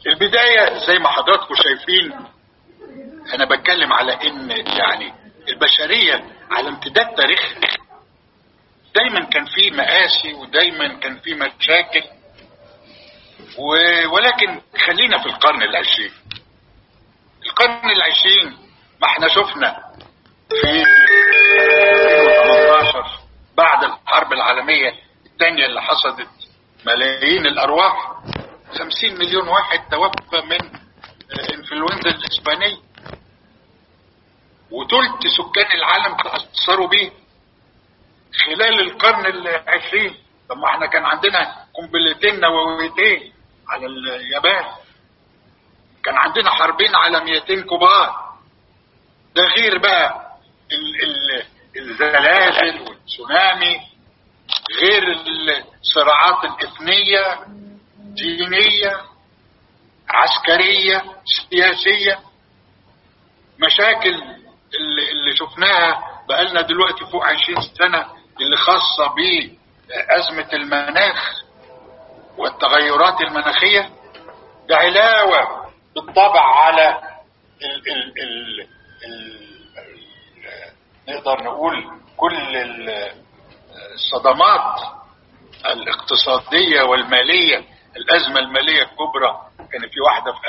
البداية زي ما حضراتكم شايفين انا بتكلم على ان يعني البشرية على امتداد تاريخها دايما كان في مآسي ودايما كان في مشاكل و... ولكن خلينا في القرن العشرين القرن العشرين ما احنا شفنا في 2018 بعد الحرب العالمية الثانية اللي حصدت ملايين الأرواح 50 مليون واحد توفى من انفلونزا الإسبانية وثلث سكان العالم تأثروا بيه خلال القرن العشرين طب ما احنا كان عندنا قنبلتين نوويتين على اليابان كان عندنا حربين عالميتين كبار ده غير بقى ال ال الزلازل والتسونامي غير الصراعات الإثنية دينية عسكرية سياسية مشاكل اللي, اللي شفناها بقالنا دلوقتي فوق عشرين سنة اللي خاصة بأزمة المناخ والتغيرات المناخية ده علاوة بالطبع على ال ال ال ال نقدر نقول كل الصدمات الاقتصادية والمالية الأزمة المالية الكبرى كان في واحدة في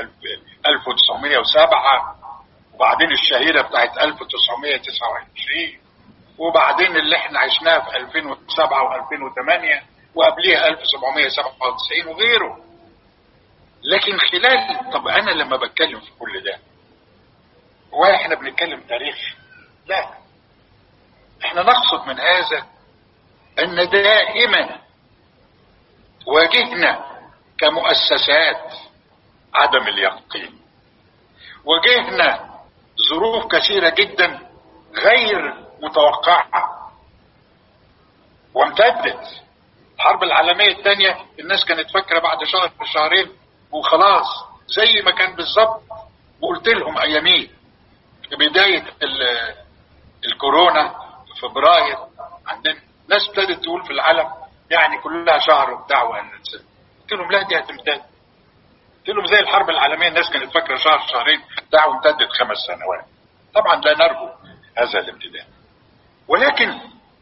1907 وبعدين الشهيرة بتاعت 1929 وبعدين اللي احنا عشناها في 2007 و2008 وقبليها 1797 وغيره لكن خلال طب انا لما بتكلم في كل ده هو احنا بنتكلم تاريخ لا احنا نقصد من هذا ان دائما واجهنا كمؤسسات عدم اليقين واجهنا ظروف كثيرة جدا غير متوقعة وامتدت الحرب العالمية الثانية الناس كانت فاكرة بعد شهر شهرين وخلاص زي ما كان بالظبط وقلت لهم ايامين في بداية الكورونا في فبراير عندنا ناس ابتدت تقول في العالم يعني كلها شهر وبتاع قلت لهم لا دي هتمتد قلت لهم زي الحرب العالمية الناس كانت فاكرة شهر شهرين بتاع وامتدت خمس سنوات طبعا لا نرجو هذا الامتداد ولكن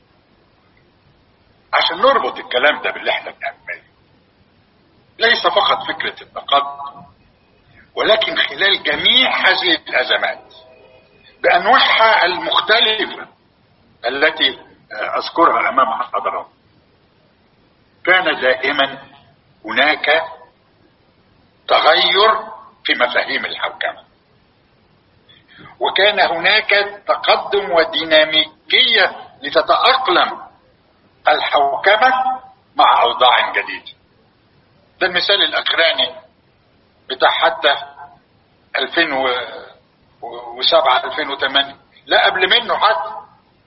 عشان نربط الكلام ده باللي احنا بنعمله ليس فقط فكرة التقدم ولكن خلال جميع هذه الأزمات بأنواعها المختلفة التي أذكرها أمام حضراتكم كان دائما هناك تغير في مفاهيم الحوكمة وكان هناك تقدم وديناميكية لتتأقلم الحوكمة مع أوضاع جديدة ده المثال الأخراني بتاع حتى 2007 2008 لا قبل منه حتى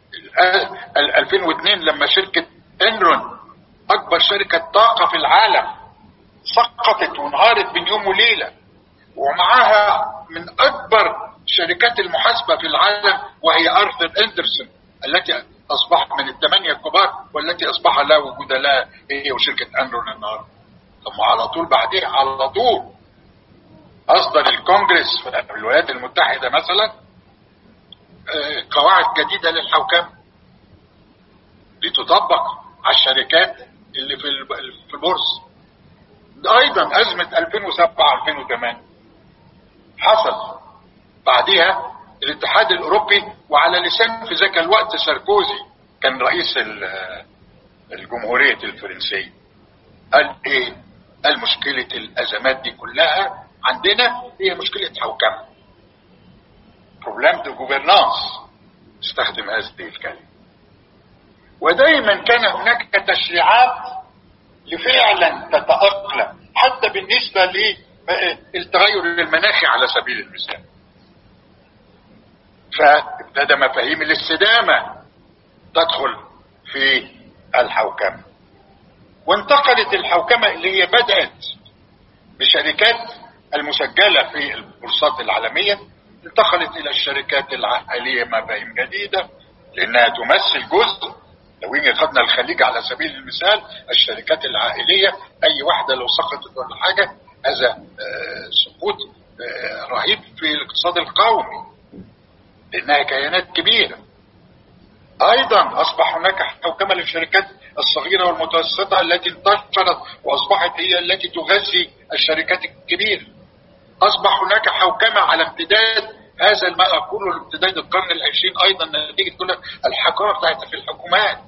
2002 لما شركة انرون أكبر شركة طاقة في العالم سقطت وانهارت بين يوم وليلة ومعاها من أكبر شركات المحاسبة في العالم وهي أرثر اندرسون التي أصبحت من الثمانية الكبار والتي أصبح لا وجود لها هي وشركة أنرون النهارده ثم على طول بعدها على طول أصدر الكونجرس في الولايات المتحدة مثلا قواعد جديدة للحوكمة لتطبق على الشركات اللي في في البورصة أيضا أزمة 2007 2008 حصل بعدها الاتحاد الأوروبي وعلى لسان في ذاك الوقت ساركوزي كان رئيس الجمهورية الفرنسية قال ايه قال مشكلة الأزمات دي كلها عندنا هي مشكلة حوكمة بروبلام دو جوفرنانس استخدم هذه الكلمة ودائما كان هناك تشريعات لفعلا تتأقلم حتى بالنسبة للتغير المناخي على سبيل المثال فابتدى مفاهيم الاستدامة تدخل في الحوكمة وانتقلت الحوكمة اللي هي بدأت بشركات المسجلة في البورصات العالمية انتقلت إلى الشركات العائلية مفاهيم جديدة لأنها تمثل جزء لو إن خدنا الخليج على سبيل المثال الشركات العائلية أي واحدة لو سقطت ولا حاجة هذا آه، سقوط آه، رهيب في الاقتصاد القومي لانها كيانات كبيره ايضا اصبح هناك حوكمه للشركات الصغيره والمتوسطه التي انتشرت واصبحت هي التي تغذي الشركات الكبيره اصبح هناك حوكمه على امتداد هذا ما اقوله لامتداد القرن العشرين ايضا نتيجه كل الحكومه بتاعت في الحكومات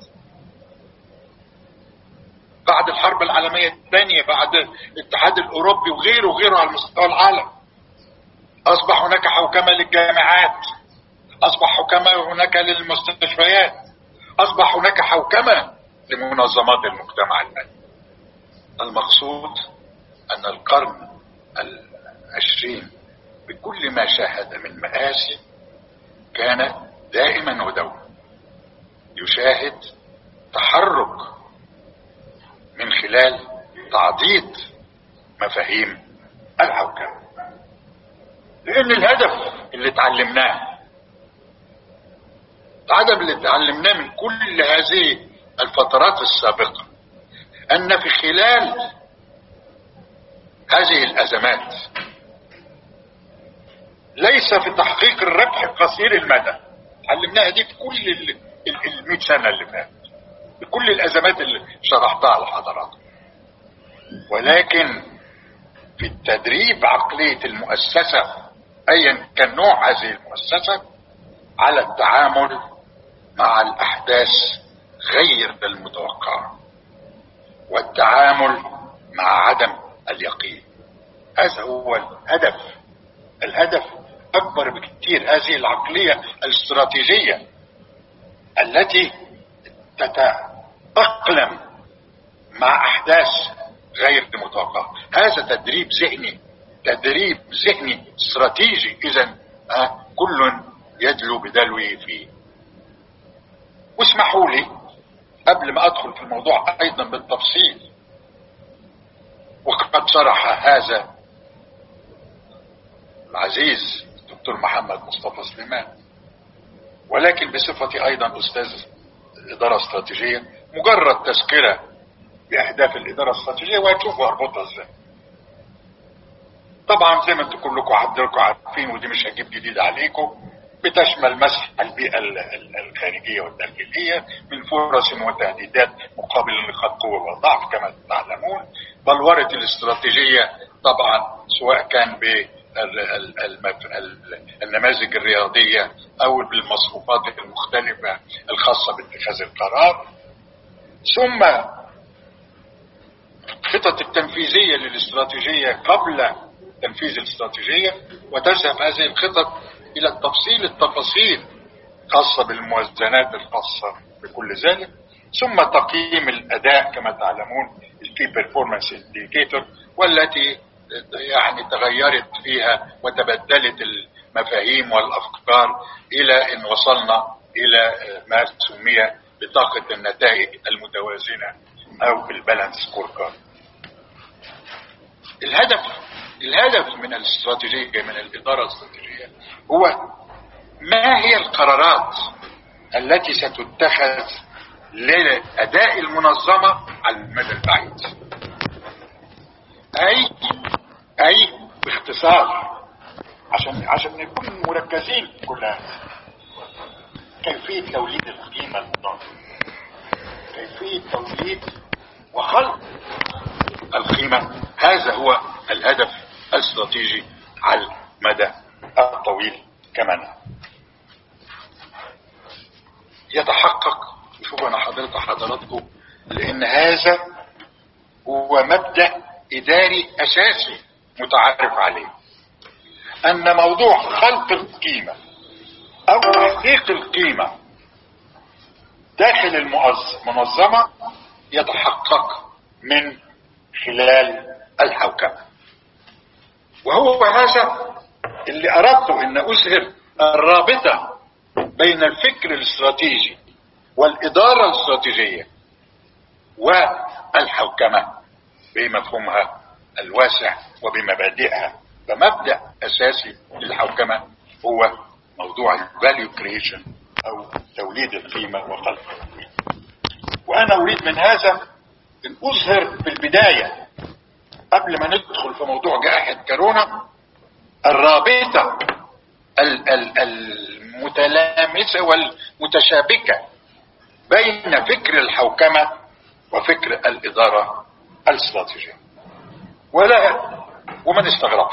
بعد الحرب العالمية الثانية بعد الاتحاد الأوروبي وغيره وغيره على مستوى العالم أصبح هناك حوكمة للجامعات أصبح حكمة هناك للمستشفيات أصبح هناك حوكمة لمنظمات المجتمع المدني المقصود أن القرن العشرين بكل ما شاهد من مآسي كان دائما ودوما يشاهد تحرك من خلال تعضيد مفاهيم الحوكمة لأن الهدف اللي اتعلمناه العدم اللي اتعلمناه من كل هذه الفترات السابقة أن في خلال هذه الأزمات ليس في تحقيق الربح قصير المدى علمناها دي في كل ال 100 سنة اللي فاتت بكل الأزمات اللي شرحتها لحضراتكم ولكن في التدريب عقلية المؤسسة أيا كان نوع هذه المؤسسة على التعامل مع الأحداث غير المتوقعة والتعامل مع عدم اليقين هذا هو الهدف الهدف أكبر بكثير هذه العقلية الاستراتيجية التي تتأقلم مع أحداث غير متوقعة هذا تدريب ذهني تدريب ذهني استراتيجي إذا كل يدلو بدلوه فيه واسمحوا لي قبل ما أدخل في الموضوع أيضا بالتفصيل وقد شرح هذا العزيز دكتور محمد مصطفى سليمان ولكن بصفتي أيضا أستاذ إدارة استراتيجية مجرد تذكرة بأهداف الإدارة الاستراتيجية وهتشوفوا أربطها إزاي. طبعا زي ما انتم كلكم حضراتكم عارفين ودي مش هجيب جديد عليكم بتشمل مسح البيئة الخارجية والداخلية من فرص وتهديدات مقابل نقاط قوة والضعف كما تعلمون بلورة الاستراتيجية طبعا سواء كان ب النماذج الرياضية او بالمصفوفات المختلفة الخاصة باتخاذ القرار ثم الخطط التنفيذية للاستراتيجية قبل تنفيذ الاستراتيجية وتذهب هذه الخطط الى التفصيل التفاصيل خاصة بالموازنات الخاصة بكل ذلك ثم تقييم الاداء كما تعلمون الكي بيرفورمانس انديكيتور والتي يعني تغيرت فيها وتبدلت المفاهيم والافكار الى ان وصلنا الى ما سمي بطاقة النتائج المتوازنة او البالانس سكور كارد الهدف الهدف من الاستراتيجية من الادارة الاستراتيجية هو ما هي القرارات التي ستتخذ لأداء المنظمة على المدى البعيد أي أي باختصار عشان عشان نكون مركزين في كل هذا كيفية توليد القيمة المضافة كيفية توليد وخلق القيمة هذا هو الهدف الاستراتيجي على المدى الطويل كمان يتحقق شوفوا انا حضرت حضراتكم لان هذا هو مبدأ اداري اساسي متعارف عليه ان موضوع خلق القيمة او تحقيق القيمة داخل المنظمة يتحقق من خلال الحوكمة وهو هذا اللي اردت ان اظهر الرابطة بين الفكر الاستراتيجي والادارة الاستراتيجية والحوكمة بمفهومها الواسع وبمبادئها فمبدأ اساسي للحوكمة هو موضوع الفاليو كريشن او توليد القيمة وخلق القيمة وانا اريد من هذا ان اظهر في البداية قبل ما ندخل في موضوع جائحة كورونا الرابطة المتلامسة والمتشابكة بين فكر الحوكمة وفكر الإدارة الاستراتيجية ولا وما نستغربش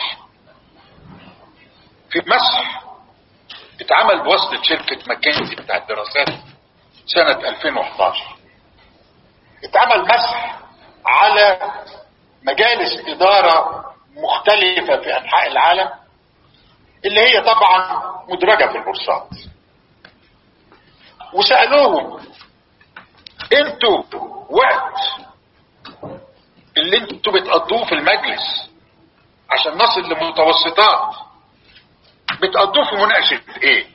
في مسح اتعمل بواسطة شركة ماكنزي بتاع الدراسات سنة 2011 اتعمل مسح على مجالس إدارة مختلفة في أنحاء العالم اللي هي طبعا مدرجة في البورصات وسألوهم انتوا وقت اللي انتوا بتقضوه في المجلس عشان نصل لمتوسطات بتقضوه في مناقشة ايه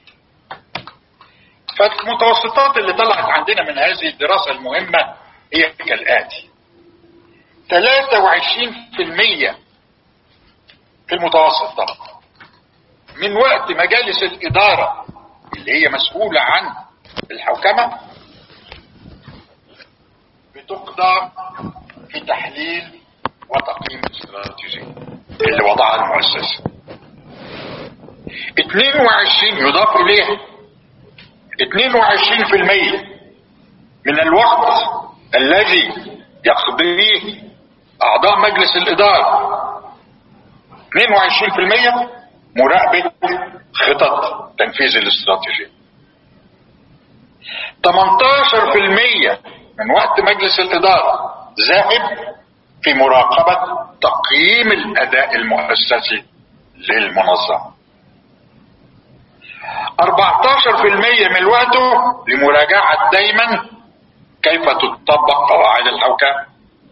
فالمتوسطات اللي طلعت عندنا من هذه الدراسة المهمة هي كالآتي 23% في المتوسط طبعا من وقت مجالس الإدارة اللي هي مسؤولة عن الحوكمة بتقضى في تحليل وتقييم استراتيجي اللي وضعها المؤسسة 22 يضاف إليها 22% من الوقت الذي يقضيه أعضاء مجلس الإدارة 22% مراقبة خطط تنفيذ الاستراتيجية 18% من وقت مجلس الإدارة ذاهب في مراقبة تقييم الأداء المؤسسي للمنظمة 14% من وقته لمراجعة دايما كيف تطبق قواعد الحوكمة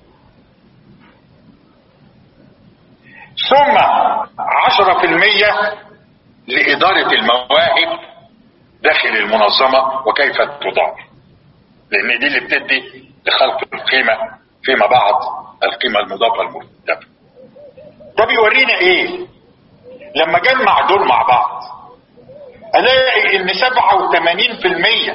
ثم 10% لإدارة المواهب داخل المنظمة وكيف تدار لأن دي اللي بتدي لخلق القيمة فيما بعد القيمة المضافة المرتبة ده بيورينا ايه لما جمع دول مع بعض الاقي ان 87%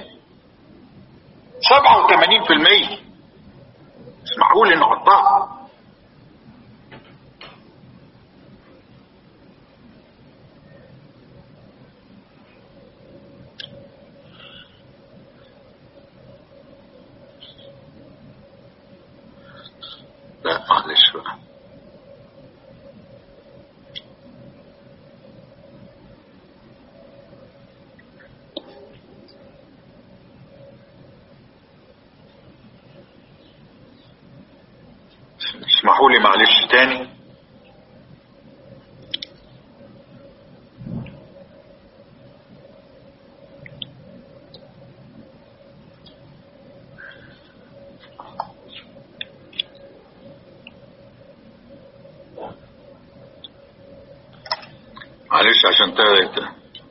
87% اسمحوا لي نحطها لا معلش بقى اسمحوا لي معلش تاني معلش عشان تغير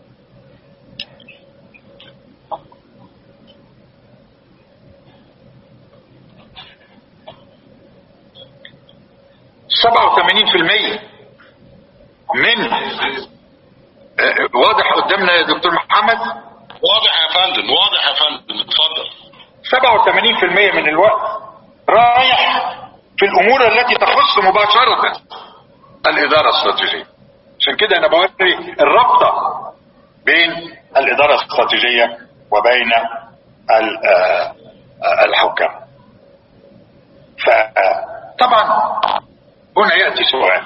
سبعة وثمانين في المية من آه، واضح قدامنا يا دكتور محمد واضح يا فندم واضح يا فندم اتفضل سبعة وثمانين في المية من الوقت رايح في الأمور التي تخص مباشرة الإدارة الاستراتيجية عشان كده أنا بوري الرابطة بين الإدارة الاستراتيجية وبين ال- آه، آه، الحكام فطبعا هنا يأتي سؤال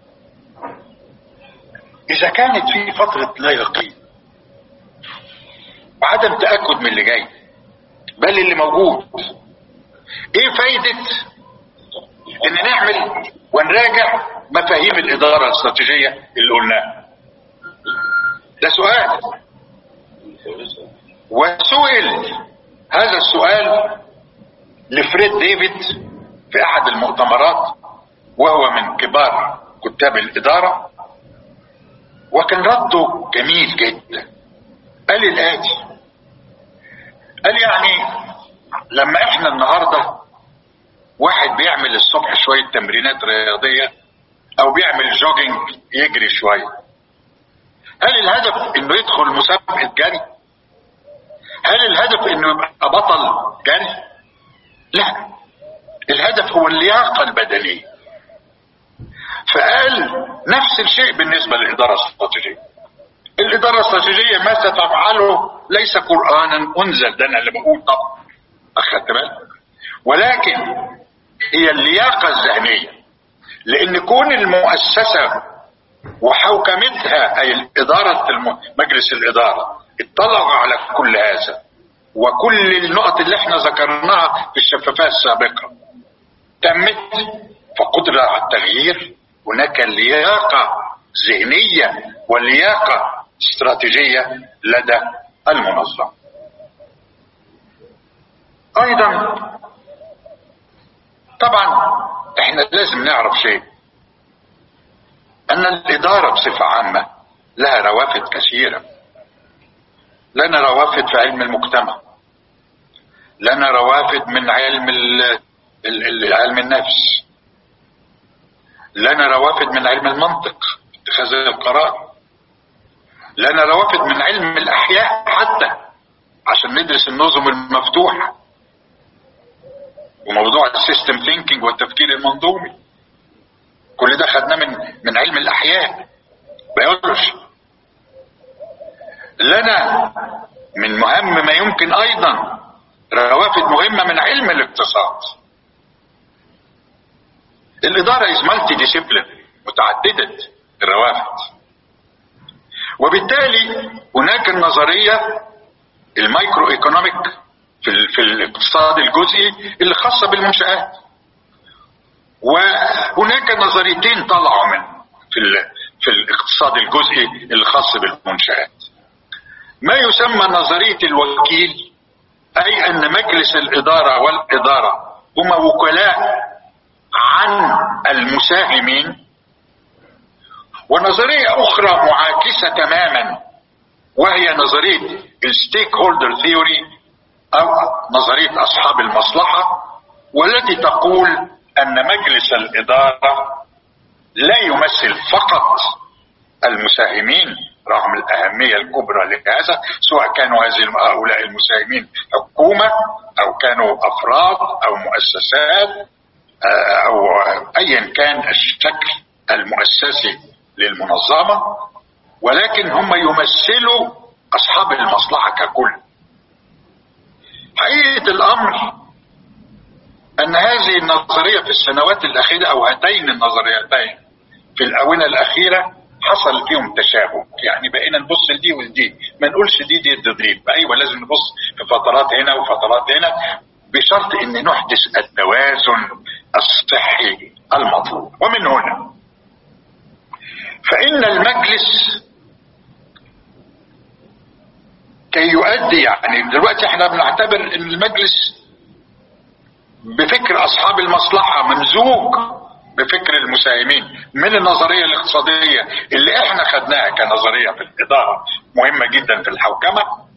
إذا كانت في فترة لا يقين وعدم تأكد من اللي جاي بل اللي موجود ايه فايدة ان نعمل ونراجع مفاهيم الادارة الاستراتيجية اللي قلناها ده سؤال وسئل هذا السؤال لفريد ديفيد في احد المؤتمرات وهو من كبار كتاب الادارة وكان رده جميل جدا قال الاتي قال يعني لما احنا النهارده واحد بيعمل الصبح شويه تمرينات رياضيه او بيعمل جوجينج يجري شويه هل الهدف انه يدخل مسابقه جري هل الهدف انه يبقى بطل جري لا الهدف هو اللياقه البدنيه نفس الشيء بالنسبة للإدارة الاستراتيجية الإدارة الاستراتيجية ما ستفعله ليس قرآنا أنزل ده أنا اللي بقول طبعا أخدت بالك ولكن هي اللياقة الذهنية لأن كون المؤسسة وحوكمتها أي إدارة الم... مجلس الإدارة اطلعوا على كل هذا وكل النقط اللي احنا ذكرناها في الشفافية السابقة تمت فقدرة على التغيير هناك لياقة ذهنية ولياقة استراتيجية لدى المنظمة ايضا طبعا احنا لازم نعرف شيء ان الادارة بصفة عامة لها روافد كثيرة لنا روافد في علم المجتمع لنا روافد من علم علم النفس لنا روافد من علم المنطق اتخاذ القرار لنا روافد من علم الاحياء حتى عشان ندرس النظم المفتوحه وموضوع السيستم ثينكينج والتفكير المنظومي كل ده خدناه من من علم الاحياء بيولوجي لنا من مهم ما يمكن ايضا روافد مهمه من علم الاقتصاد الاداره از مالتي ديسيبلين متعدده الروافد وبالتالي هناك النظريه المايكرو ايكونوميك في, في الاقتصاد الجزئي اللي خاصه بالمنشات وهناك نظريتين طلعوا من في في الاقتصاد الجزئي اللي خاص بالمنشات ما يسمى نظريه الوكيل اي ان مجلس الاداره والاداره هما وكلاء عن المساهمين ونظريه اخرى معاكسه تماما وهي نظريه الستيك هولدر ثيوري او نظريه اصحاب المصلحه والتي تقول ان مجلس الاداره لا يمثل فقط المساهمين رغم الأهمية الكبرى لهذا سواء كانوا هؤلاء المساهمين حكومة أو كانوا أفراد أو مؤسسات أو أيا كان الشكل المؤسسي للمنظمة ولكن هم يمثلوا أصحاب المصلحة ككل حقيقة الأمر أن هذه النظرية في السنوات الأخيرة أو هاتين النظريتين في الآونة الأخيرة حصل فيهم تشابه يعني بقينا نبص لدي ولدي ما نقولش دي دي التدريب ايوه لازم نبص في فترات هنا وفترات هنا بشرط ان نحدث التوازن الصحي المطلوب ومن هنا فان المجلس كي يؤدي يعني دلوقتي احنا بنعتبر ان المجلس بفكر اصحاب المصلحه ممزوج بفكر المساهمين من النظرية الاقتصادية اللي احنا خدناها كنظرية في الإدارة مهمة جدا في الحوكمة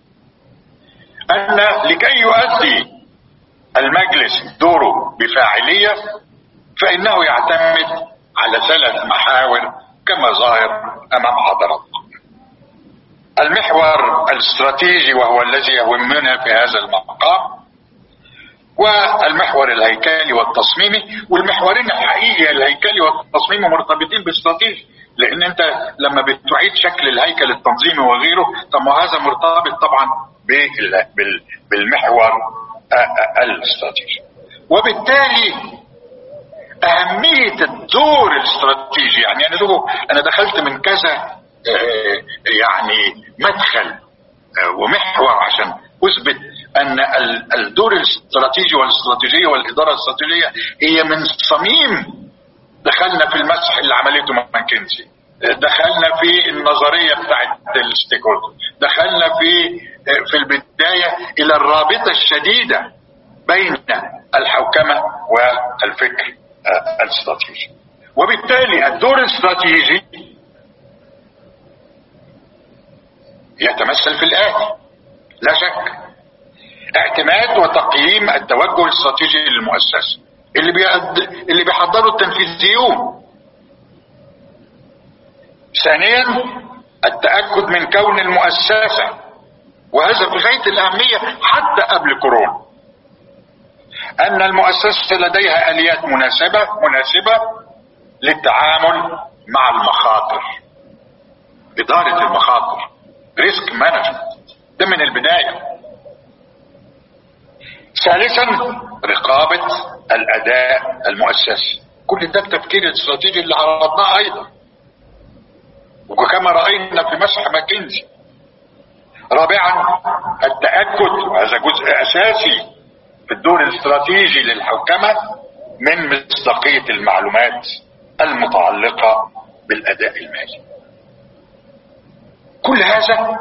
أن لكي يؤدي المجلس دوره بفاعلية فإنه يعتمد على ثلاث محاور كما ظاهر أمام حضراتكم المحور الاستراتيجي وهو الذي يهمنا في هذا المقام والمحور الهيكلي والتصميمي والمحورين الحقيقي الهيكلي والتصميمي مرتبطين باستراتيجي لان انت لما بتعيد شكل الهيكل التنظيمي وغيره طب ما هذا مرتبط طبعا بالمحور الاستراتيجي وبالتالي اهميه الدور الاستراتيجي يعني انا انا دخلت من كذا يعني مدخل ومحور عشان اثبت ان الدور الاستراتيجي والاستراتيجيه والاداره الاستراتيجيه هي من صميم دخلنا في المسح اللي عملته ماكنزي دخلنا في النظريه بتاعت الستيك دخلنا في في البدايه الى الرابطه الشديده بين الحوكمه والفكر الاستراتيجي وبالتالي الدور الاستراتيجي يتمثل في الآتي لا شك اعتماد وتقييم التوجه الاستراتيجي للمؤسسة اللي بيقد... اللي بيحضره التنفيذيون ثانيا التأكد من كون المؤسسة وهذا في غاية الأهمية حتى قبل كورونا أن المؤسسة لديها آليات مناسبة مناسبة للتعامل مع المخاطر إدارة المخاطر ريسك مانجمنت ده من البداية ثالثا رقابة الأداء المؤسسي كل ده التفكير الاستراتيجي اللي عرضناه أيضا وكما رأينا في مسح ماكنزي رابعا التأكد وهذا جزء أساسي في الدور الاستراتيجي للحوكمة من مصداقية المعلومات المتعلقة بالأداء المالي كل هذا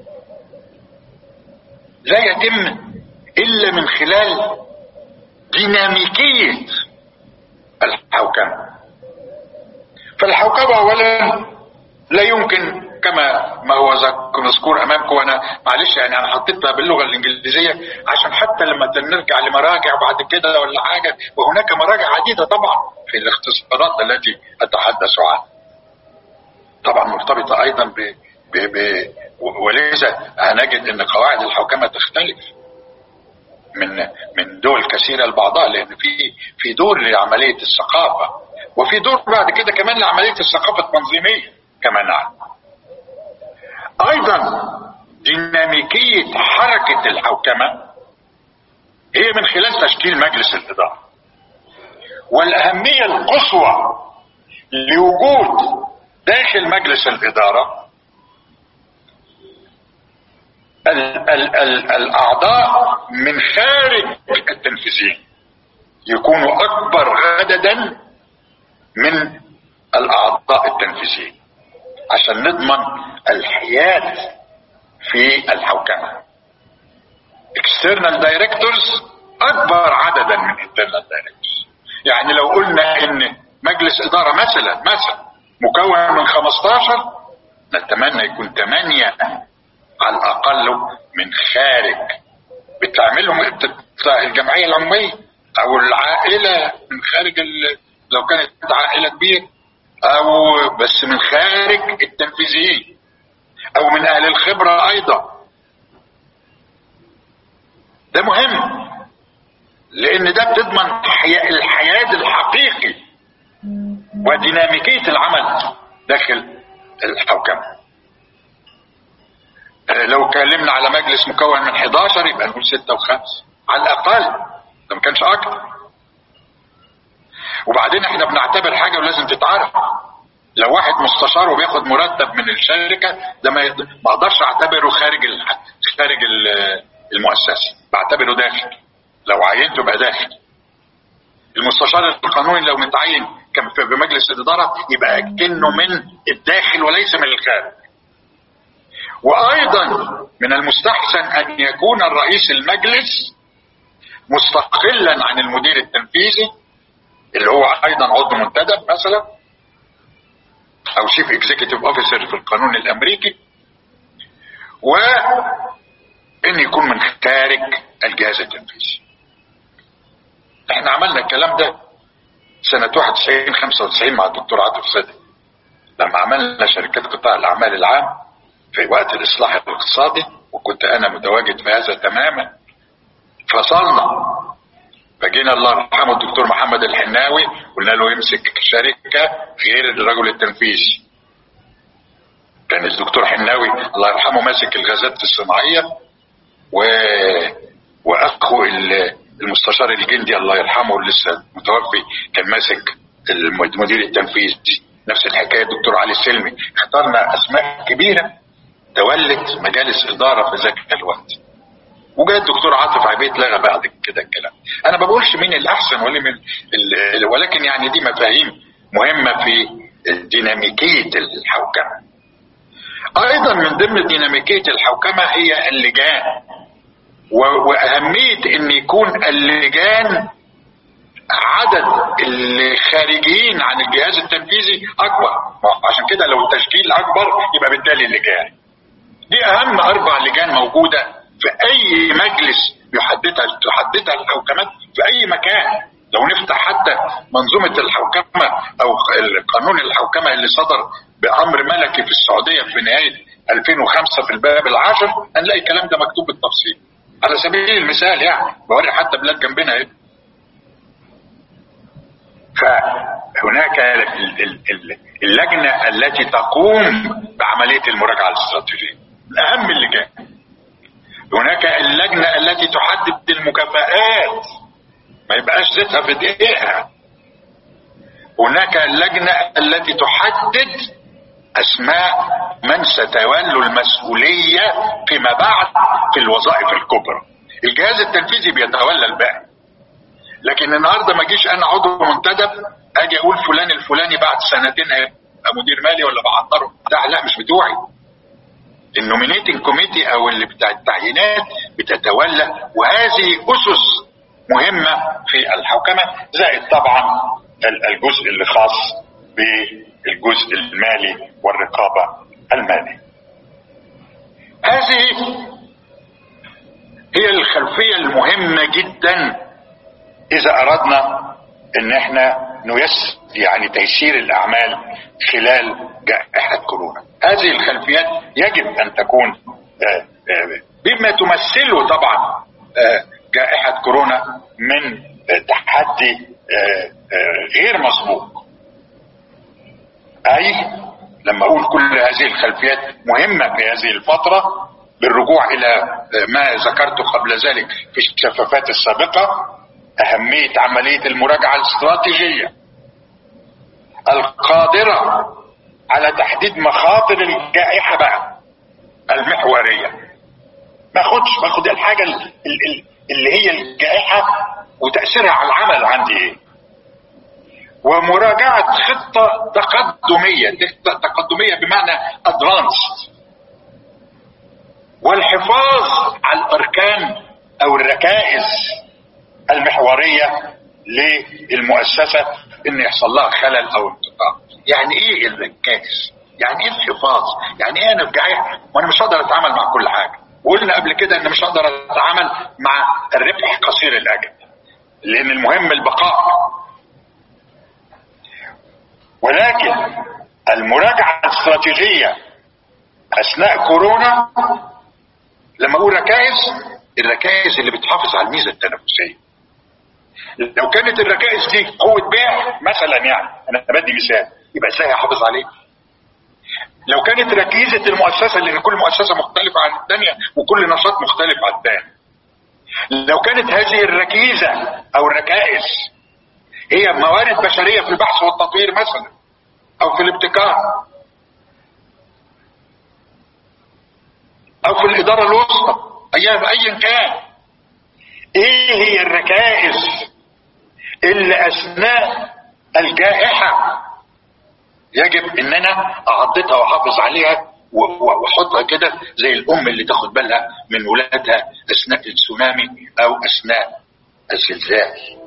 لا يتم إلا من خلال ديناميكية الحوكمة فالحوكمة أولا لا يمكن كما ما هو مذكور امامكم وانا معلش يعني انا حطيتها باللغه الانجليزيه عشان حتى لما نرجع لمراجع بعد كده ولا حاجه وهناك مراجع عديده طبعا في الاختصارات التي اتحدث عنها. طبعا مرتبطه ايضا ب, ب, ب ولذا هنجد ان قواعد الحوكمه تختلف من من دول كثيره لبعضها لان في في دور لعمليه الثقافه وفي دور بعد كده كمان لعمليه الثقافه التنظيميه كما نعلم. ايضا ديناميكية حركة الحوكمة هي من خلال تشكيل مجلس الادارة والاهمية القصوى لوجود داخل مجلس الادارة ال ال ال الاعضاء من خارج التنفيذيين يكونوا اكبر عددا من الاعضاء التنفيذيين عشان نضمن الحياد في الحوكمة external directors اكبر عددا من internal directors يعني لو قلنا ان مجلس ادارة مثلا مثلا مكون من 15 نتمنى يكون 8 على الاقل من خارج بتعملهم الجمعية العمومية او العائلة من خارج لو كانت عائلة كبيرة او بس من خارج التنفيذيين او من اهل الخبرة ايضا ده مهم لان ده بتضمن الحياد الحقيقي وديناميكية العمل داخل الحوكمة لو اتكلمنا على مجلس مكون من 11 يبقى نقول 6 و5 على الاقل ده ما كانش اكتر وبعدين احنا بنعتبر حاجه ولازم تتعرف لو واحد مستشار وبياخد مرتب من الشركه ده ما يد... ما اقدرش اعتبره خارج ال... خارج ال... المؤسسه بعتبره داخل لو عينته يبقى داخل المستشار القانوني لو متعين كان في مجلس الاداره يبقى كنه من الداخل وليس من الخارج وايضا من المستحسن ان يكون الرئيس المجلس مستقلا عن المدير التنفيذي اللي هو ايضا عضو منتدب مثلا او شيف اكزيكتيف اوفيسر في القانون الامريكي وان يكون من خارج الجهاز التنفيذي احنا عملنا الكلام ده سنة 91 95 مع الدكتور عاطف صدق لما عملنا شركات قطاع الاعمال العام في وقت الاصلاح الاقتصادي وكنت انا متواجد في هذا تماما فصلنا فجينا الله يرحمه الدكتور محمد الحناوي قلنا له يمسك شركة غير الرجل التنفيذي كان الدكتور حناوي الله يرحمه ماسك الغازات الصناعية و... واخو المستشار الجندي الله يرحمه لسه متوفي كان ماسك المدير التنفيذي نفس الحكاية الدكتور علي السلمي اخترنا اسماء كبيرة تولت مجالس ادارة في ذاك الوقت وجاء الدكتور عاطف عبيد لغى بعد كده الكلام انا ما بقولش مين الاحسن ولا من ولكن يعني دي مفاهيم مهمه في ديناميكيه الحوكمه ايضا من ضمن ديناميكيه الحوكمه هي اللجان واهميه ان يكون اللجان عدد الخارجيين عن الجهاز التنفيذي اكبر عشان كده لو التشكيل اكبر يبقى بالتالي اللجان دي اهم اربع لجان موجوده في اي مجلس يحددها تحددها الحوكمات في اي مكان لو نفتح حتى منظومة الحوكمة او قانون الحوكمة اللي صدر بامر ملكي في السعودية في نهاية 2005 في الباب العاشر هنلاقي الكلام ده مكتوب بالتفصيل على سبيل المثال يعني بوري حتى بلاد جنبنا ايه هناك اللجنة التي تقوم بعملية المراجعة الاستراتيجية من أهم اللجان هناك اللجنة التي تحدد المكافآت ما يبقاش زيتها في دقيقها هناك اللجنة التي تحدد أسماء من ستولوا المسؤولية فيما بعد في الوظائف الكبرى الجهاز التنفيذي بيتولى الباقي لكن النهارده ما اجيش انا عضو منتدب اجي اقول فلان الفلاني بعد سنتين هيبقى مدير مالي ولا بعطره ده لا مش بتوعي النومينيتنج كوميتي او اللي بتاع التعيينات بتتولى وهذه اسس مهمه في الحوكمه زائد طبعا الجزء اللي خاص بالجزء المالي والرقابه الماليه. هذه هي الخلفيه المهمه جدا اذا اردنا ان احنا نيسر يعني تيسير الاعمال خلال جائحة كورونا هذه الخلفيات يجب ان تكون بما تمثله طبعا جائحة كورونا من تحدي غير مسبوق اي لما اقول كل هذه الخلفيات مهمة في هذه الفترة بالرجوع الى ما ذكرته قبل ذلك في الشفافات السابقة أهمية عملية المراجعة الاستراتيجية القادرة على تحديد مخاطر الجائحة بقى المحورية ما اخدش باخد الحاجة اللي هي الجائحة وتأثيرها على العمل عندي ايه ومراجعة خطة تقدمية تقدمية بمعنى ادفانسد والحفاظ على الاركان او الركائز المحورية للمؤسسة ان يحصل لها خلل او انقطاع يعني ايه الركائز يعني ايه الحفاظ يعني ايه انا في جائحة وانا مش هقدر اتعامل مع كل حاجة وقلنا قبل كده ان مش هقدر اتعامل مع الربح قصير الاجل لان المهم البقاء ولكن المراجعة الاستراتيجية اثناء كورونا لما اقول ركائز الركائز اللي بتحافظ على الميزة التنافسية لو كانت الركائز دي قوة بيع مثلا يعني انا بدي مثال يبقى ازاي احافظ عليه لو كانت ركيزة المؤسسة لان كل مؤسسة مختلفة عن الثانية وكل نشاط مختلف عن الثاني لو كانت هذه الركيزة او الركائز هي موارد بشرية في البحث والتطوير مثلا او في الابتكار او في الادارة الوسطى ايا كان ايه هي الركائز اللي اثناء الجائحة يجب ان انا اعضدها واحافظ عليها واحطها كده زي الام اللي تاخد بالها من ولادها اثناء التسونامي او اثناء الزلزال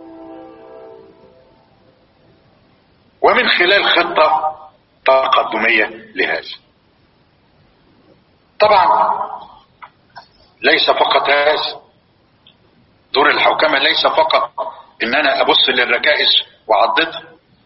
ومن خلال خطة تقدمية لهذا طبعا ليس فقط هذا دور الحوكمة ليس فقط ان انا ابص للركائز واعضدها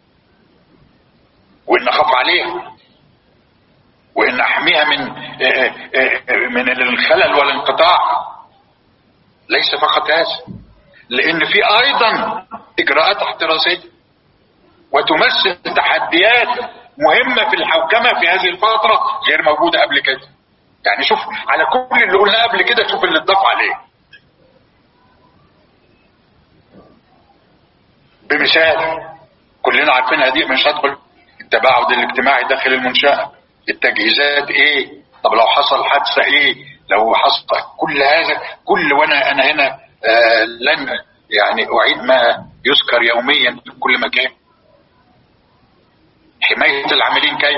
وان اخاف عليها وان احميها من من الخلل والانقطاع ليس فقط هذا لان في ايضا اجراءات احترازيه وتمثل تحديات مهمه في الحوكمه في هذه الفتره غير موجوده قبل كده يعني شوف على كل اللي قلناه قبل كده شوف اللي اتضاف عليه بمثال كلنا عارفين هذه مش هدخل التباعد الاجتماعي داخل المنشأة التجهيزات ايه طب لو حصل حادثة ايه لو حصل كل هذا كل وانا انا هنا آه لن يعني اعيد ما يذكر يوميا في كل مكان حماية العاملين كيف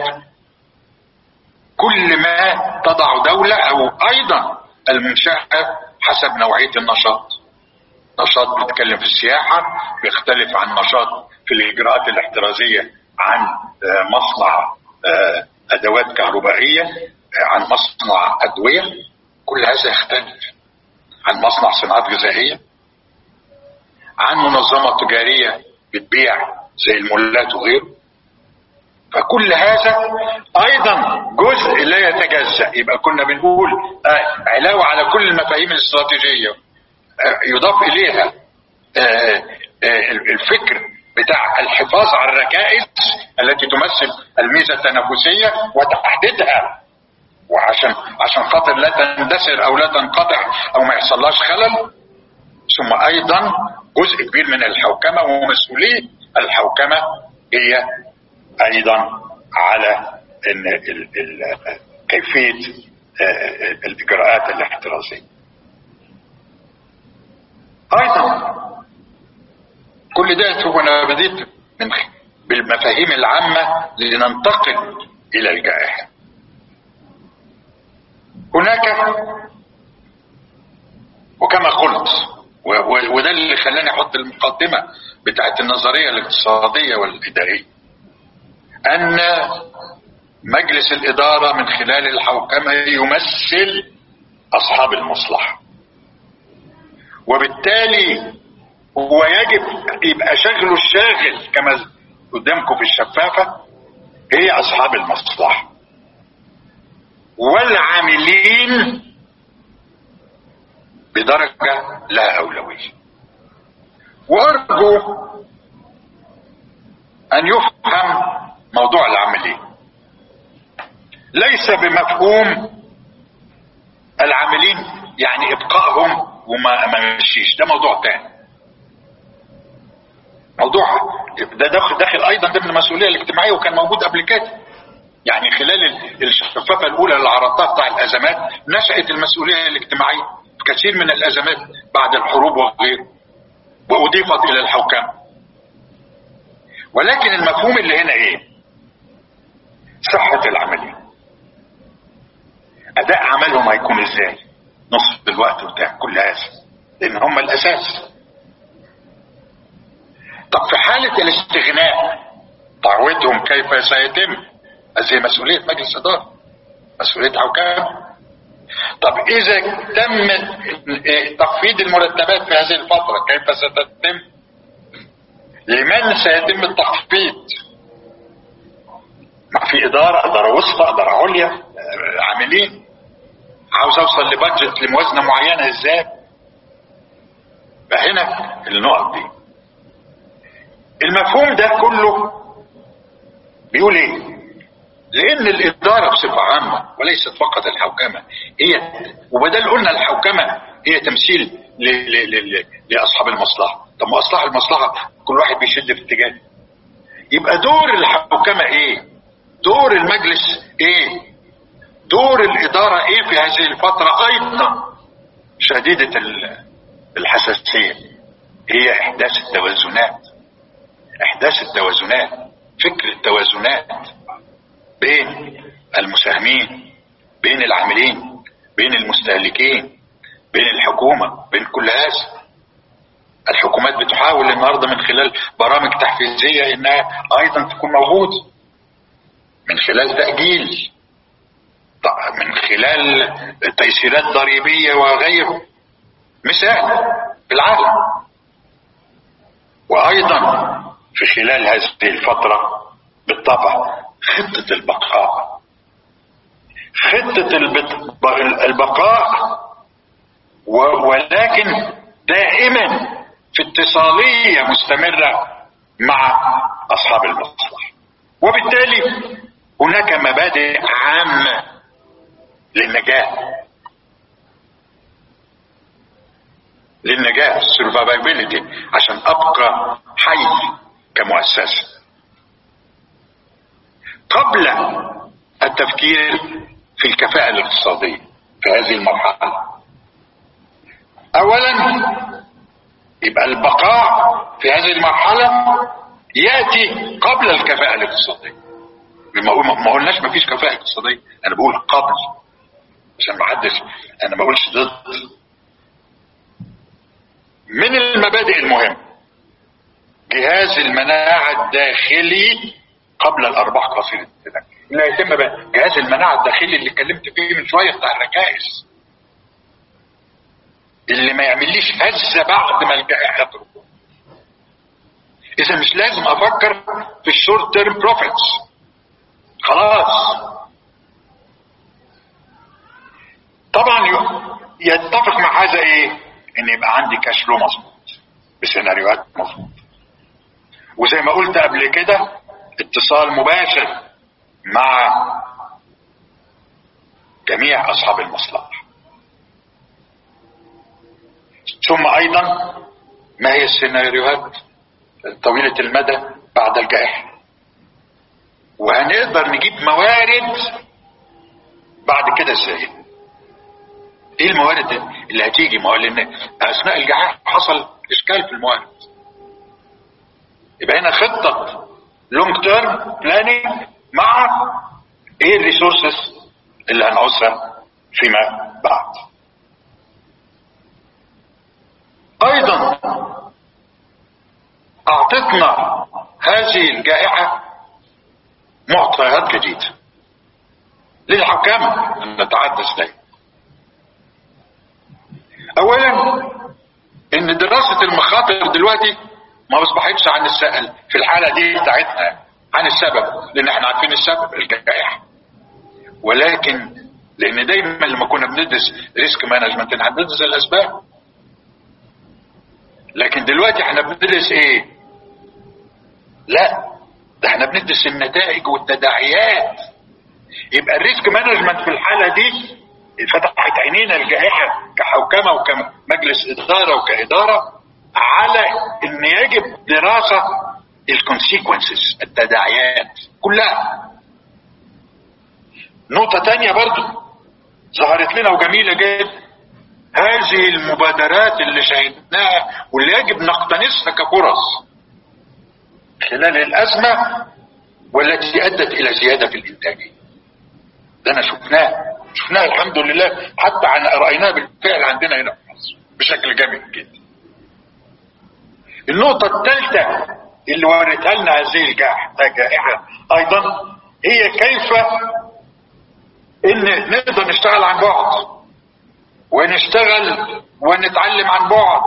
كل ما تضع دولة او ايضا المنشأة حسب نوعية النشاط نشاط بيتكلم في السياحة بيختلف عن نشاط في الإجراءات الاحترازية عن مصنع أدوات كهربائية عن مصنع أدوية كل هذا يختلف عن مصنع صناعات غذائية عن منظمة تجارية بتبيع زي المولات وغيره فكل هذا ايضا جزء لا يتجزأ يبقى كنا بنقول علاوة على كل المفاهيم الاستراتيجية يضاف اليها الفكر بتاع الحفاظ على الركائز التي تمثل الميزه التنافسيه وتحديدها وعشان عشان خاطر لا تندثر او لا تنقطع او ما يحصلهاش خلل ثم ايضا جزء كبير من الحوكمه ومسؤوليه الحوكمه هي ايضا على ان ال ال كيفيه الاجراءات الاحترازيه. ايضا كل ده هو انا بديت من بالمفاهيم العامه لننتقل الى الجائحه. هناك وكما قلت وده اللي خلاني احط المقدمه بتاعت النظريه الاقتصاديه والاداريه ان مجلس الاداره من خلال الحوكمه يمثل اصحاب المصلحه وبالتالي هو يجب يبقى شغله الشاغل كما قدامكم في الشفافه هي اصحاب المصلحه والعاملين بدرجة لا أولوية وأرجو أن يفهم موضوع العاملين ليس بمفهوم العاملين يعني إبقائهم وما ما مشيش ده موضوع تاني موضوع ده داخل, داخل أيضا ضمن المسؤولية الاجتماعية وكان موجود قبل كده يعني خلال الشفافة الأولى اللي عرضتها بتاع الأزمات نشأت المسؤولية الاجتماعية في كثير من الأزمات بعد الحروب وغيره وأضيفت إلى الحوكمة ولكن المفهوم اللي هنا إيه؟ صحة العملية أداء عملهم هيكون إزاي؟ نصف الوقت بتاع كل هذا لأن هم الأساس طب في حالة الاستغناء تعويضهم كيف سيتم؟ هذه مسؤولية مجلس إدارة مسؤولية حكام طب إذا تم تخفيض المرتبات في هذه الفترة كيف ستتم لمن سيتم التخفيض ما في إدارة إدارة وسطى إدارة عليا عاملين عاوز أوصل لبادجت لموازنة معينة إزاي فهنا النقط دي المفهوم ده كله بيقول ايه لان الاداره بصفه عامه وليست فقط الحوكمه هي وبدل قلنا الحوكمه هي تمثيل ل ل ل لاصحاب المصلحه طب ما اصلاح المصلحه كل واحد بيشد في اتجاه يبقى دور الحوكمه ايه دور المجلس ايه دور الاداره ايه في هذه الفتره ايضا شديده الحساسيه هي احداث التوازنات احداث التوازنات فكر التوازنات بين المساهمين بين العاملين بين المستهلكين بين الحكومة بين كل هذا الحكومات بتحاول النهاردة من خلال برامج تحفيزية انها ايضا تكون موجودة من خلال تأجيل من خلال تيسيرات ضريبية وغيره مثال في العالم وايضا في خلال هذه الفترة بالطبع خطة البقاء خطة البقاء ولكن دائما في اتصالية مستمرة مع أصحاب المصلحة وبالتالي هناك مبادئ عامة للنجاة للنجاة survivability عشان أبقى حي كمؤسسة قبل التفكير في الكفاءة الاقتصادية في هذه المرحلة أولا يبقى البقاء في هذه المرحلة يأتي قبل الكفاءة الاقتصادية ما قلناش ما فيش كفاءة اقتصادية أنا بقول قبل عشان ما حدش أنا ما بقولش ضد من المبادئ المهمة جهاز المناعة الداخلي قبل الارباح قصيره التدخل لا يتم بقى جهاز المناعه الداخلي اللي اتكلمت فيه من شويه بتاع الركائز اللي ما يعمليش هزه بعد ما الجائحه تروح اذا مش لازم افكر في الشورت تيرم بروفيتس خلاص طبعا يتفق مع هذا ايه ان يبقى عندي كاش فلو مظبوط بسيناريوهات مظبوط وزي ما قلت قبل كده اتصال مباشر مع جميع اصحاب المصلحه ثم ايضا ما هي السيناريوهات طويله المدى بعد الجائحه وهنقدر نجيب موارد بعد كده ازاي ايه الموارد اللي هتيجي ما هو لان اثناء الجائحه حصل اشكال في الموارد يبقى هنا خطه لونج تيرم بلاننج مع ايه الريسورسز اللي هنعوزها فيما بعد ايضا اعطتنا هذه الجائحة معطيات جديدة للحكامة ان نتحدث دايما اولا ان دراسة المخاطر دلوقتي ما اصبحتش عن السأل في الحالة دي بتاعتنا عن السبب لان احنا عارفين السبب الجائحة ولكن لان دايما لما كنا بندرس ريسك مانجمنت هندرس الاسباب لكن دلوقتي احنا بندرس ايه لا ده احنا بندرس النتائج والتداعيات يبقى الريسك مانجمنت في الحالة دي فتحت عينينا الجائحة كحوكمة وكمجلس إدارة وكإدارة على إن يجب دراسة الكونسيكونسز التداعيات كلها نقطة تانية برضو ظهرت لنا وجميلة جدا هذه المبادرات اللي شاهدناها واللي يجب نقتنصها كفرص خلال الأزمة والتي أدت إلى زيادة في الإنتاجية ده أنا شفناه شفناه الحمد لله حتى عن رأيناه بالفعل عندنا هنا في مصر بشكل جميل جدا النقطة الثالثة اللي وريتها لنا هذه الجائحة أيضا هي كيف إن نقدر نشتغل عن بعد ونشتغل ونتعلم عن بعد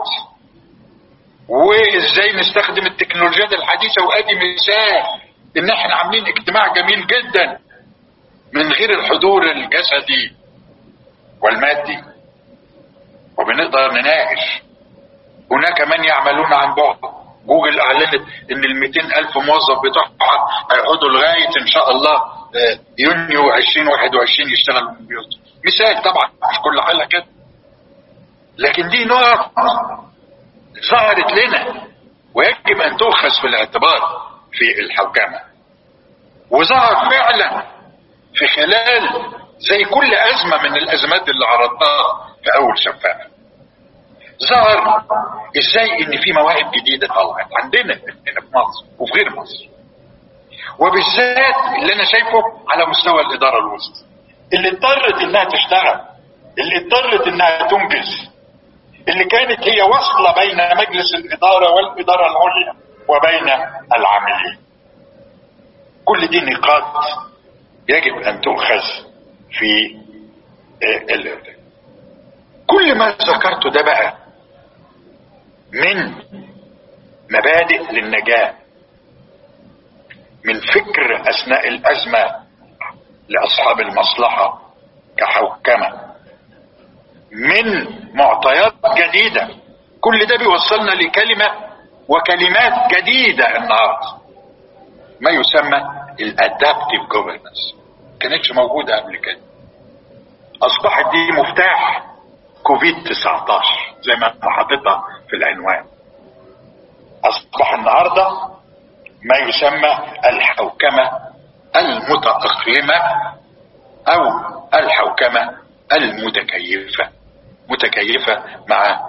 وازاي نستخدم التكنولوجيات الحديثة وادي مثال ان احنا عاملين اجتماع جميل جدا من غير الحضور الجسدي والمادي وبنقدر نناقش هناك من يعملون عن بعد جوجل اعلنت ان ال 200 الف موظف بتوعها هيقعدوا لغايه ان شاء الله يونيو 2021 يشتغلوا من بيوتهم مثال طبعا مش كل حاجه كده لكن دي نقط ظهرت لنا ويجب ان تؤخذ في الاعتبار في الحوكمه وظهر فعلا في خلال زي كل ازمه من الازمات اللي عرضناها في اول شفافه ظهر ازاي ان في مواهب جديده طلعت عندنا هنا في مصر وفي غير مصر وبالذات اللي انا شايفه على مستوى الاداره الوسطى اللي اضطرت انها تشتغل اللي اضطرت انها تنجز اللي كانت هي وصلة بين مجلس الإدارة والإدارة العليا وبين العاملين كل دي نقاط يجب أن تؤخذ في كل ما ذكرته ده بقى من مبادئ للنجاة من فكر أثناء الأزمة لأصحاب المصلحة كحوكمة من معطيات جديدة كل ده بيوصلنا لكلمة وكلمات جديدة النهاردة ما يسمى الادابتيف جوفرنس كانتش موجودة قبل كده اصبحت دي مفتاح كوفيد 19 زي ما حاططها في العنوان اصبح النهارده ما يسمى الحوكمة المتأقلمة او الحوكمة المتكيفة متكيفة مع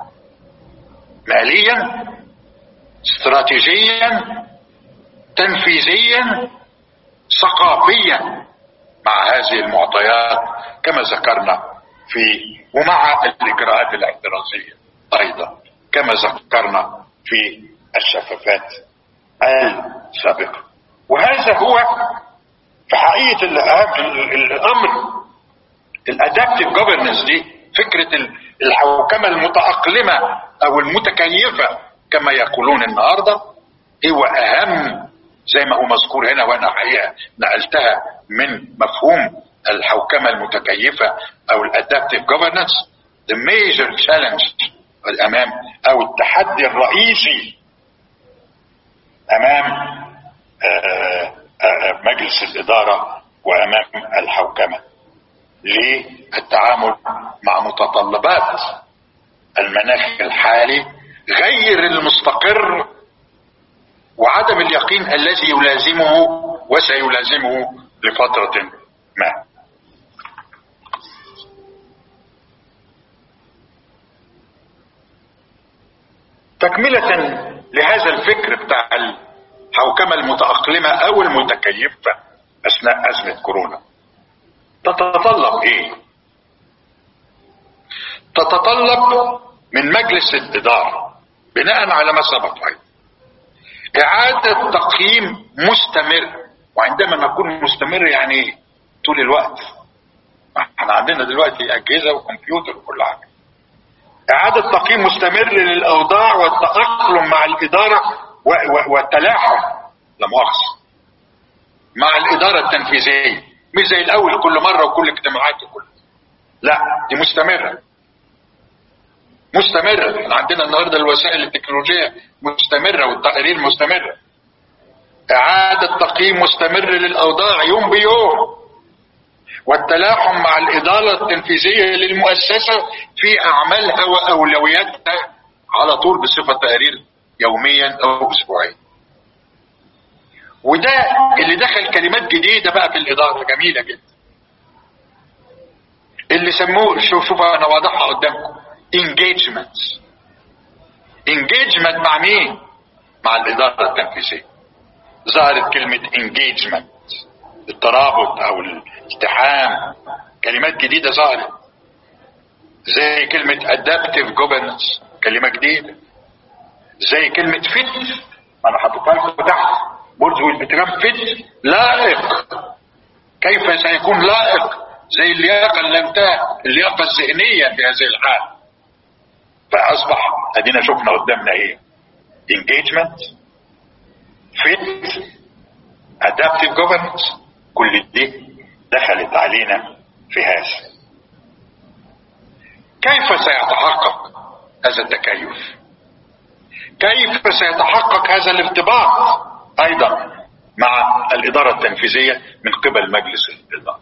ماليا استراتيجيا تنفيذيا ثقافيا مع هذه المعطيات كما ذكرنا في ومع الاجراءات الاحترازيه ايضا كما ذكرنا في الشفافات السابقه وهذا هو في حقيقه الامر الادابتيف جوفرنس دي فكره الحوكمه المتاقلمه او المتكيفه كما يقولون النهارده هو اهم زي ما هو مذكور هنا وانا حقيقه نقلتها من مفهوم الحوكمه المتكيفه او الادابتيف جوفرنس the major challenge الامام او التحدي الرئيسي امام آه، آه، مجلس الاداره وامام الحوكمه للتعامل مع متطلبات المناخ الحالي غير المستقر وعدم اليقين الذي يلازمه وسيلازمه لفترة ما تكملة لهذا الفكر بتاع الحوكمة المتأقلمة أو المتكيفة أثناء أزمة كورونا تتطلب إيه؟ تتطلب من مجلس الإدارة بناء على ما سبق أيضا إعادة تقييم مستمر وعندما نقول مستمر يعني طول الوقت احنا عندنا دلوقتي أجهزة وكمبيوتر وكل حاجة إعادة تقييم مستمر للأوضاع والتأقلم مع الإدارة والتلاحم لا مؤاخذة مع الإدارة التنفيذية مش زي الأول كل مرة وكل اجتماعات وكل لا دي مستمرة مستمرة احنا عندنا النهاردة الوسائل التكنولوجية مستمرة والتقارير مستمرة إعادة تقييم مستمر للأوضاع يوم بيوم والتلاحم مع الإدارة التنفيذية للمؤسسة في أعمالها وأولوياتها على طول بصفة تقارير يوميا أو أسبوعيا وده اللي دخل كلمات جديدة بقى في الإدارة جميلة جدا اللي سموه شوف شوف أنا واضحها قدامكم engagement engagement مع مين؟ مع الإدارة التنفيذية ظهرت كلمة engagement الترابط أو الالتحام كلمات جديدة ظهرت زي كلمة adaptive governance كلمة جديدة زي كلمة fit أنا حطيتها لكم تحت برج والبترام fit لائق كيف سيكون لائق زي اللياقة اللمتاء اللياقة الذهنية في هذه الحالة فأصبح أدينا شفنا قدامنا إيه engagement fit adaptive governance كل دي دخلت علينا في هذا كيف سيتحقق هذا التكيف كيف سيتحقق هذا الارتباط ايضا مع الاداره التنفيذيه من قبل مجلس الاداره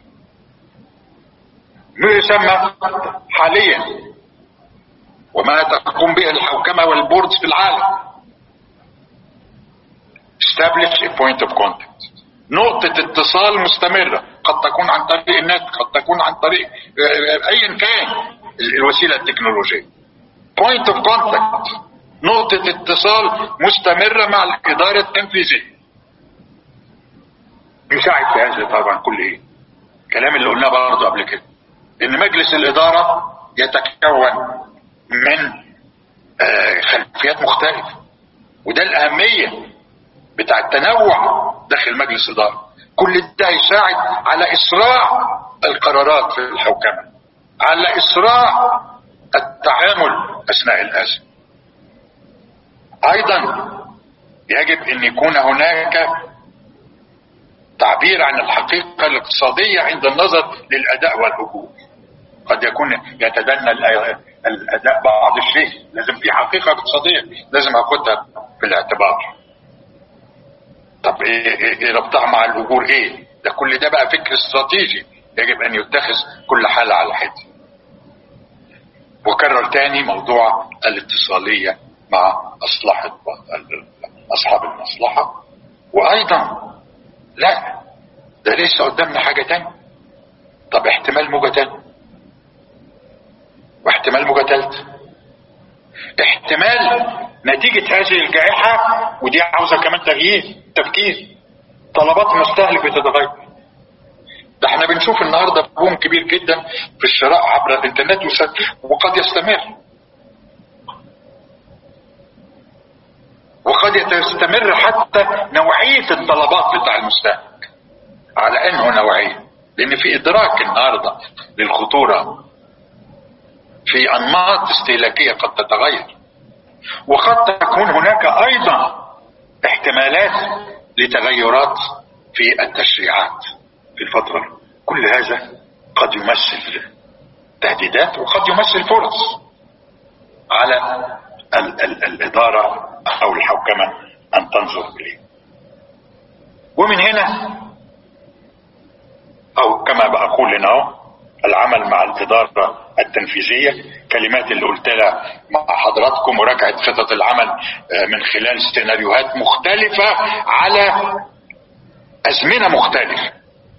ما يسمى حاليا وما تقوم به الحوكمه والبوردز في العالم establish a point of contact نقطة اتصال مستمرة قد تكون عن طريق النت قد تكون عن طريق ايا كان الوسيلة التكنولوجية point of contact نقطة اتصال مستمرة مع الإدارة التنفيذية يساعد في هذا طبعا كل ايه الكلام اللي قلناه برضه قبل كده ان مجلس الإدارة يتكون من خلفيات مختلفة وده الأهمية بتاع التنوع داخل مجلس إدارة كل ده يساعد على إسراع القرارات في الحوكمة على إسراع التعامل أثناء الأزمة أيضا يجب أن يكون هناك تعبير عن الحقيقة الاقتصادية عند النظر للأداء والأجور قد يكون يتدنى الأداء بعض الشيء لازم في حقيقة اقتصادية لازم أخدها في الاعتبار طب ايه, إيه ربطها مع الاجور ايه ده كل ده بقى فكر استراتيجي يجب ان يتخذ كل حالة على حد وكرر تاني موضوع الاتصالية مع اصلحة اصحاب المصلحة وايضا لا ده لسه قدامنا حاجة تانية طب احتمال موجة تانية واحتمال موجة تالتة احتمال نتيجة هذه الجائحة ودي عاوزة كمان تغيير تفكير طلبات المستهلك بتتغير ده احنا بنشوف النهارده بوم كبير جدا في الشراء عبر الانترنت وقد يستمر وقد يستمر حتى نوعية الطلبات بتاع المستهلك على انه نوعية لان في ادراك النهارده للخطورة في انماط استهلاكية قد تتغير وقد تكون هناك ايضا احتمالات لتغيرات في التشريعات في الفترة كل هذا قد يمثل تهديدات وقد يمثل فرص على ال ال الإدارة أو الحوكمة ان تنظر اليه ومن هنا او كما بقول هنا اهو العمل مع الاداره التنفيذيه كلمات اللي قلتها مع حضراتكم مراجعه خطط العمل من خلال سيناريوهات مختلفه على ازمنه مختلفه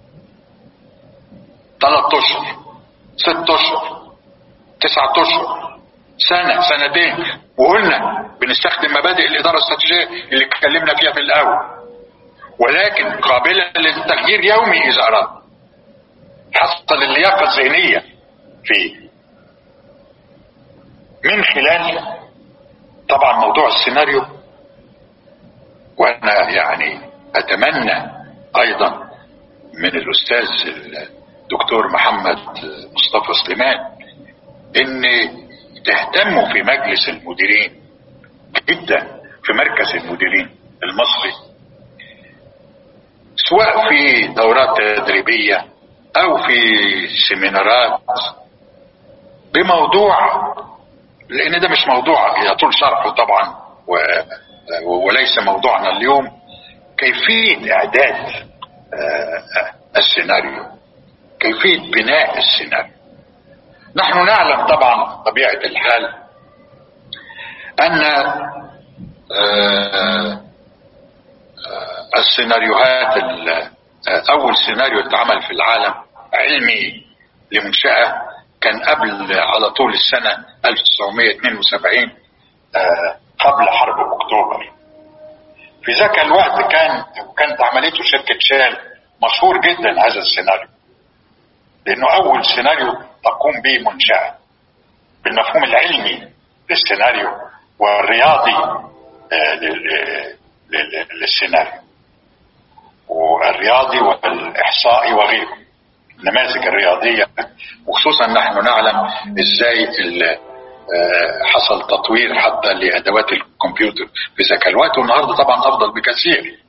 ثلاث اشهر ست اشهر تسعة اشهر سنة سنتين وقلنا بنستخدم مبادئ الإدارة الاستراتيجية اللي اتكلمنا فيها في الأول ولكن قابلة للتغيير يومي إذا أراد حصل اللياقة الذهنية فيه من خلال طبعا موضوع السيناريو وأنا يعني أتمنى أيضا من الأستاذ الدكتور محمد مصطفى سليمان ان تهتموا في مجلس المديرين جدا في مركز المديرين المصري سواء في دورات تدريبية او في سيمينارات بموضوع لان ده مش موضوع يطول شرحه طبعا وليس موضوعنا اليوم كيفية اعداد السيناريو كيفية بناء السيناريو نحن نعلم طبعا طبيعة الحال أن السيناريوهات أول سيناريو اتعمل في العالم علمي لمنشأة كان قبل على طول السنة 1972 قبل حرب أكتوبر في ذاك الوقت كان كانت عملته شركة شال مشهور جدا هذا السيناريو لأنه أول سيناريو تقوم به منشأة بالمفهوم العلمي للسيناريو والرياضي للسيناريو والرياضي والإحصائي وغيره النماذج الرياضية وخصوصا نحن نعلم ازاي حصل تطوير حتى لأدوات الكمبيوتر في ذاك الوقت والنهارده طبعا أفضل بكثير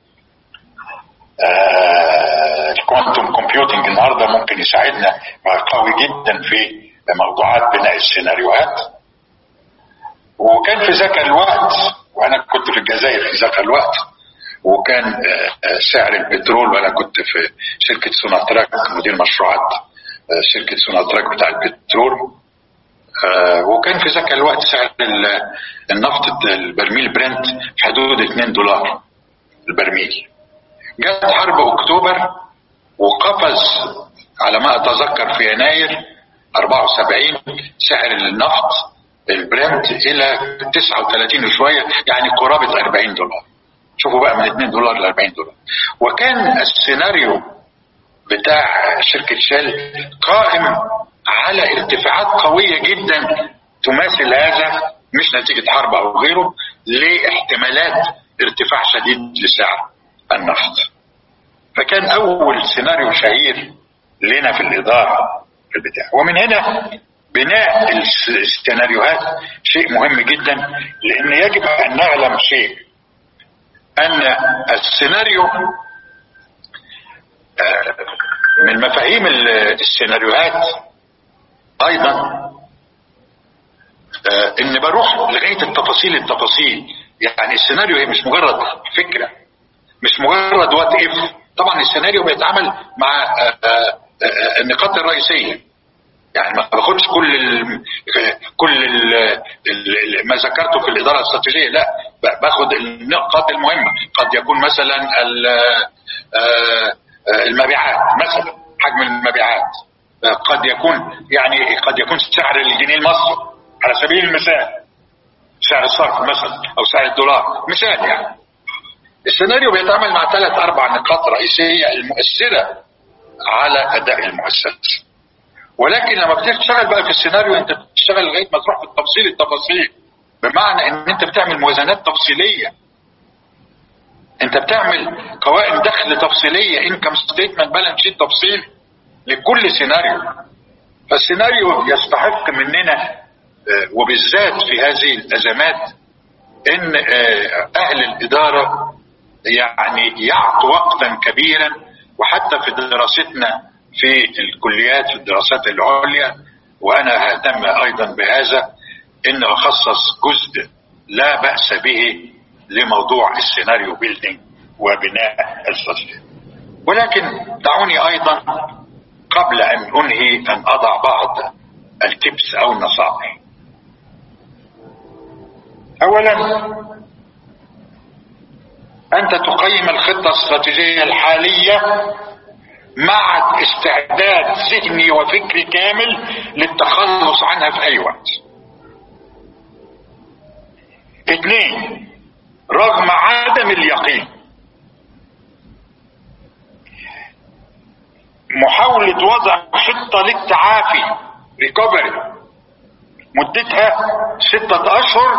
الكوانتم كومبيوتنج النهارده ممكن يساعدنا قوي جدا في موضوعات بناء السيناريوهات وكان في ذاك الوقت وانا كنت في الجزائر في ذاك الوقت وكان سعر البترول وانا كنت في شركه سوناتراك مدير مشروعات شركه سوناتراك بتاع البترول وكان في ذاك الوقت سعر النفط البرميل برنت في حدود 2 دولار البرميل جت حرب اكتوبر وقفز على ما اتذكر في يناير 74 سعر النفط البرنت الى 39 وشويه يعني قرابه 40 دولار شوفوا بقى من 2 دولار ل 40 دولار وكان السيناريو بتاع شركه شell قائم على ارتفاعات قويه جدا تماثل هذا مش نتيجه حرب او غيره لاحتمالات ارتفاع شديد لسعر النفط فكان اول سيناريو شهير لنا في الاداره في البتاع ومن هنا بناء السيناريوهات شيء مهم جدا لان يجب ان نعلم شيء ان السيناريو من مفاهيم السيناريوهات ايضا ان بروح لغايه التفاصيل التفاصيل يعني السيناريو هي مش مجرد فكره مش مجرد وات اف طبعا السيناريو بيتعامل مع النقاط الرئيسيه يعني ما باخدش كل ال كل ال ما ذكرته في الاداره الاستراتيجيه لا باخد النقاط المهمه قد يكون مثلا المبيعات مثلا حجم المبيعات قد يكون يعني قد يكون سعر الجنيه المصري على سبيل المثال سعر الصرف مثلا او سعر الدولار مثال يعني السيناريو بيتعامل مع ثلاث اربع نقاط رئيسيه المؤثره على اداء المؤسسه ولكن لما بتشتغل بقى في السيناريو انت بتشتغل لغايه ما تروح في التفصيل التفاصيل بمعنى ان انت بتعمل موازنات تفصيليه انت بتعمل قوائم دخل تفصيليه انكم ستيتمنت بالانس شيت تفصيلي لكل سيناريو فالسيناريو يستحق مننا وبالذات في هذه الازمات ان اهل الاداره يعني يعطوا وقتا كبيرا وحتى في دراستنا في الكليات في الدراسات العليا وانا اهتم ايضا بهذا ان اخصص جزء لا باس به لموضوع السيناريو بيلدينج وبناء الخطة ولكن دعوني ايضا قبل ان انهي ان اضع بعض التبس او النصائح اولا انت تقيم الخطة الاستراتيجية الحالية مع استعداد ذهني وفكري كامل للتخلص عنها في اي وقت اثنين رغم عدم اليقين محاولة وضع خطة للتعافي ريكوفري مدتها ستة أشهر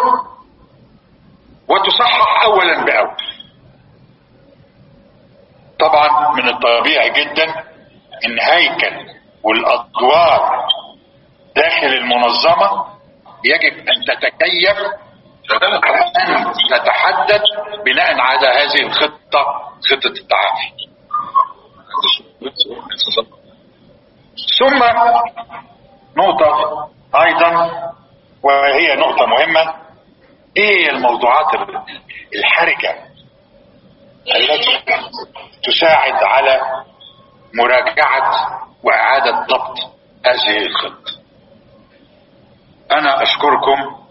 وتصحح أولا بأول طبعا من الطبيعي جدا ان هيكل والادوار داخل المنظمة يجب ان تتكيف على ان تتحدد بناء على هذه الخطة خطة التعافي ثم نقطة ايضا وهي نقطة مهمة ايه الموضوعات الحرجة التي تساعد على مراجعة وإعادة ضبط هذه الخطة أنا أشكركم